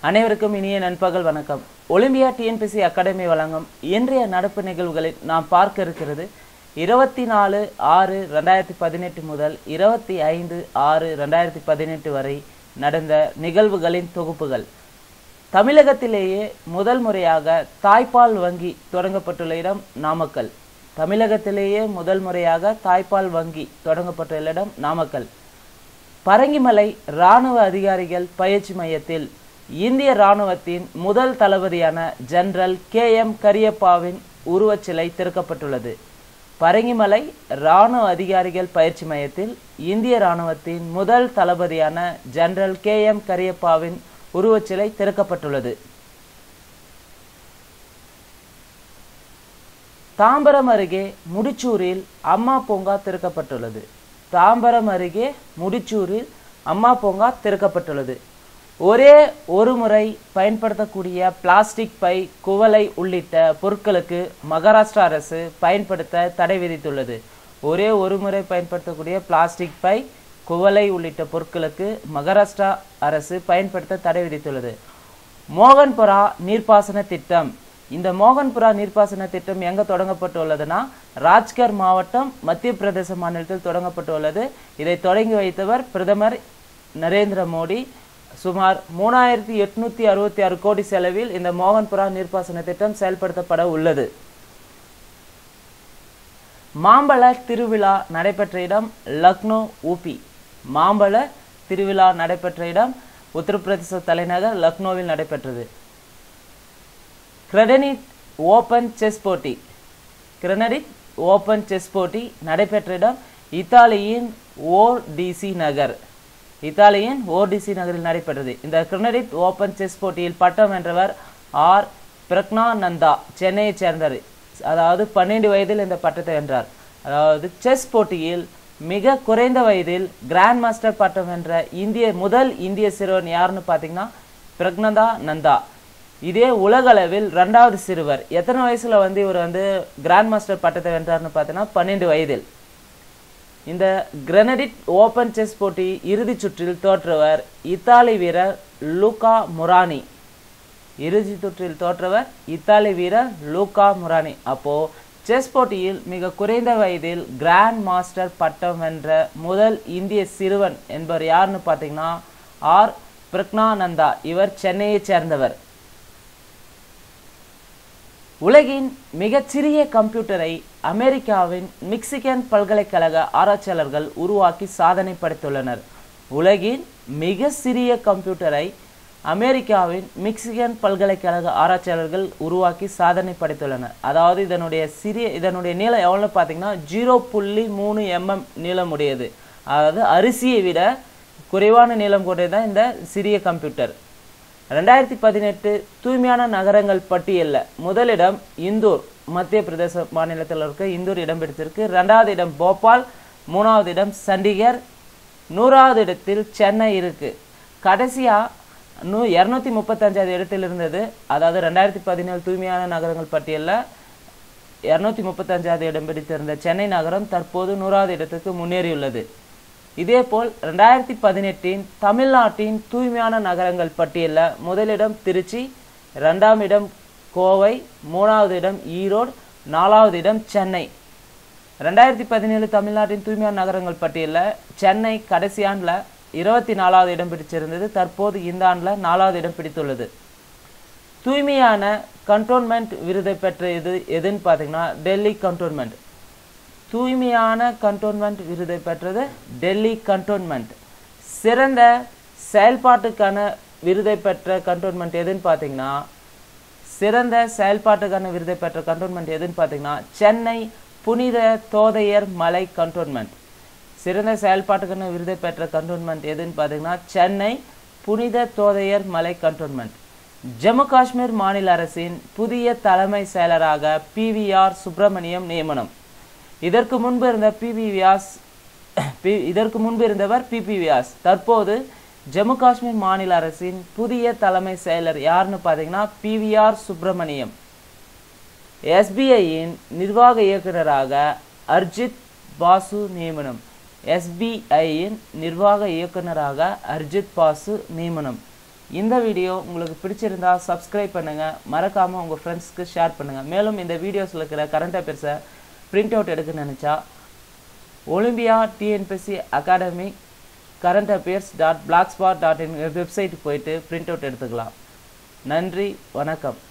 அனைவருக்கும் இனிய நண்பகல் வணக்கம் ஒலிம்பியா டிஎன்பிசி அகாடமி வழங்கும் இன்றைய நடப்பு நிகழ்வுகளில் நாம் பார்க்க இருக்கிறது இருபத்தி நாலு ஆறு ரெண்டாயிரத்தி பதினெட்டு முதல் இருபத்தி ஐந்து ஆறு ரெண்டாயிரத்தி பதினெட்டு வரை நடந்த நிகழ்வுகளின் தொகுப்புகள் தமிழகத்திலேயே முதல் முறையாக தாய்ப்பால் வங்கி தொடங்கப்பட்டுள்ள இடம் நாமக்கல் தமிழகத்திலேயே முதல் முறையாக தாய்ப்பால் வங்கி தொடங்கப்பட்டுள்ள இடம் நாமக்கல் பரங்கிமலை இராணுவ அதிகாரிகள் பயிற்சி மையத்தில் இந்திய இராணுவத்தின் முதல் தளபதியான ஜெனரல் கே எம் கரியப்பாவின் உருவச்சிலை திறக்கப்பட்டுள்ளது பரங்கிமலை இராணுவ அதிகாரிகள் பயிற்சி மையத்தில் இந்திய இராணுவத்தின் முதல் தளபதியான ஜெனரல் கே எம் கரியப்பாவின் உருவச்சிலை திறக்கப்பட்டுள்ளது தாம்பரம் அருகே முடிச்சூரில் அம்மா பூங்கா திறக்கப்பட்டுள்ளது தாம்பரம் அருகே முடிச்சூரில் அம்மா பூங்கா திறக்கப்பட்டுள்ளது ஒரே ஒரு முறை பயன்படுத்தக்கூடிய பிளாஸ்டிக் பை குவளை உள்ளிட்ட பொருட்களுக்கு மகாராஷ்டிரா அரசு பயன்படுத்த தடை விதித்துள்ளது ஒரே ஒரு முறை பயன்படுத்தக்கூடிய பிளாஸ்டிக் பை குவளை உள்ளிட்ட பொருட்களுக்கு மகாராஷ்டிரா அரசு பயன்படுத்த தடை விதித்துள்ளது மோகன்புரா நீர்ப்பாசன திட்டம் இந்த மோகன்புரா நீர்ப்பாசன திட்டம் எங்க தொடங்கப்பட்டுள்ளதுன்னா ராஜ்கர் மாவட்டம் மத்திய பிரதேச மாநிலத்தில் தொடங்கப்பட்டுள்ளது இதை தொடங்கி வைத்தவர் பிரதமர் நரேந்திர மோடி சுமார் மூணாயிரத்தி எட்நூத்தி அறுபத்தி ஆறு கோடி செலவில் இந்த மோகன்புரா நீர்ப்பாசன திட்டம் செயல்படுத்தப்பட உள்ளது மாம்பழ திருவிழா நடைபெற்ற இடம் லக்னோ ஊபி மாம்பழ திருவிழா நடைபெற்ற இடம் உத்தரப்பிரதேச தலைநகர் லக்னோவில் நடைபெற்றது கிரெடனிட் ஓபன் செஸ் போட்டி கிரெனடிட் ஓபன் செஸ் போட்டி நடைபெற்ற இடம் இத்தாலியின் ஓடிசி நகர் இத்தாலியின் ஓடிசி நகரில் நடைபெற்றது இந்த கிரெனடிட் ஓபன் செஸ் போட்டியில் பட்டம் வென்றவர் ஆர் பிரக்னானந்தா சென்னையைச் சேர்ந்தவர் அதாவது பன்னெண்டு வயதில் இந்த பட்டத்தை வென்றார் அதாவது செஸ் போட்டியில் மிக குறைந்த வயதில் கிராண்ட் மாஸ்டர் பட்டம் வென்ற இந்திய முதல் இந்திய சிறுவன் யாருன்னு பார்த்தீங்கன்னா பிரக்னதா நந்தா இதே உலகளவில் ரெண்டாவது சிறுவர் எத்தனை வயசுல வந்து இவர் வந்து கிராண்ட் மாஸ்டர் பட்டத்தை வென்றார்னு பார்த்தீங்கன்னா பன்னெண்டு வயதில் இந்த கிரனடிட் ஓபன் செஸ் போட்டி இறுதிச் சுற்றில் தோற்றவர் இத்தாலி வீரர் லூகா முரானி இறுதி சுற்றில் தோற்றவர் இத்தாலி வீரர் லூகா முரானி அப்போ செஸ் போட்டியில் மிக குறைந்த வயதில் கிராண்ட் மாஸ்டர் பட்டம் வென்ற முதல் இந்திய சிறுவன் என்பவர் யாருன்னு பார்த்தீங்கன்னா ஆர் பிரக்னானந்தா இவர் சென்னையைச் சேர்ந்தவர் உலகின் மிகச்சிறிய கம்ப்யூட்டரை அமெரிக்காவின் மிக்சிகன் பல்கலைக்கழக ஆராய்ச்சியாளர்கள் உருவாக்கி சாதனை படைத்துள்ளனர் உலகின் மிக சிறிய கம்ப்யூட்டரை அமெரிக்காவின் மிக்சிகன் பல்கலைக்கழக ஆராய்ச்சியாளர்கள் உருவாக்கி சாதனை படைத்துள்ளனர் அதாவது இதனுடைய சிறிய இதனுடைய நீளம் எவ்வளோ பார்த்தீங்கன்னா ஜீரோ புள்ளி மூணு எம்எம் நீளமுடையது அதாவது அரிசியை விட குறைவான நீளம் கொண்டது தான் இந்த சிறிய கம்ப்யூட்டர் ரெண்டாயிரத்தி பதினெட்டு தூய்மையான நகரங்கள் பட்டியலில் முதலிடம் இந்தூர் மத்திய பிரதேச மாநிலத்தில் இருக்க இந்தூர் இடம் பிடித்திருக்கு ரெண்டாவது இடம் போபால் மூணாவது இடம் சண்டிகர் நூறாவது இடத்தில் சென்னை இருக்கு கடைசியா நூ இரநூத்தி முப்பத்தஞ்சாவது இடத்தில் இருந்தது அதாவது ரெண்டாயிரத்தி பதினேழு தூய்மையான நகரங்கள் பட்டியலில் இரநூத்தி முப்பத்தஞ்சாவது இடம் பிடித்திருந்த சென்னை நகரம் தற்போது நூறாவது இடத்துக்கு முன்னேறியுள்ளது இதேபோல் ரெண்டாயிரத்தி பதினெட்டின் தமிழ்நாட்டின் தூய்மையான நகரங்கள் பட்டியலில் முதலிடம் திருச்சி ரெண்டாம் இடம் கோவை மூணாவது இடம் ஈரோடு நாலாவது இடம் சென்னை ரெண்டாயிரத்தி பதினேழு தமிழ்நாட்டின் தூய்மையான நகரங்கள் பட்டியலில் சென்னை கடைசி ஆண்டில் இருபத்தி நாலாவது இடம் பிடிச்சிருந்தது தற்போது இந்த ஆண்டில் நாலாவது இடம் பிடித்துள்ளது தூய்மையான கண்டோன்மெண்ட் விருதை பெற்ற இது எதுன்னு பார்த்தீங்கன்னா டெல்லி கண்டோன்மெண்ட் தூய்மையான கண்டோன்மெண்ட் விருதை பெற்றது டெல்லி கண்டோன்மெண்ட் சிறந்த செயல்பாட்டுக்கான விருதை பெற்ற கண்டோன்மெண்ட் எதுன்னு பார்த்தீங்கன்னா சிறந்த செயல்பாட்டுக்கான விருதை பெற்ற கண்டோன்மெண்ட் எதுன்னு பார்த்தீங்கன்னா சென்னை புனித தோதையர் மலை கண்டோன்மெண்ட் சிறந்த செயல்பாட்டுக்கான விருதை பெற்ற கண்டோன்மெண்ட் எதுன்னு பார்த்தீங்கன்னா சென்னை புனித தோதையர் மலை கண்டோன்மெண்ட் ஜம்மு காஷ்மீர் மாநில அரசின் புதிய தலைமை செயலராக பிவிஆர் சுப்பிரமணியம் நியமனம் இதற்கு முன்பு இருந்த பிபி வியாஸ் இதற்கு முன்பு இருந்தவர் பிபி வியாஸ் தற்போது ஜம்மு காஷ்மீர் மாநில அரசின் புதிய தலைமை செயலர் யாருன்னு பார்த்தீங்கன்னா பிவிஆர் சுப்பிரமணியம் எஸ்பிஐயின் நிர்வாக இயக்குநராக அர்ஜித் பாசு நியமனம் எஸ்பிஐயின் நிர்வாக இயக்குநராக அர்ஜித் பாசு நியமனம் இந்த வீடியோ உங்களுக்கு பிடிச்சிருந்தா சப்ஸ்கிரைப் பண்ணுங்கள் மறக்காமல் உங்கள் ஃப்ரெண்ட்ஸ்க்கு ஷேர் பண்ணுங்கள் மேலும் இந்த வீடியோஸில் இருக்கிற கரண்ட் அஃபேர்ஸை பிரிண்ட் அவுட் எடுக்க நினச்சா Olympia TNPSC academy current affairs dot blogspot dot in website போயிட்டு பிரிண்ட் அவுட் எடுத்துக்கலாம் நன்றி வணக்கம்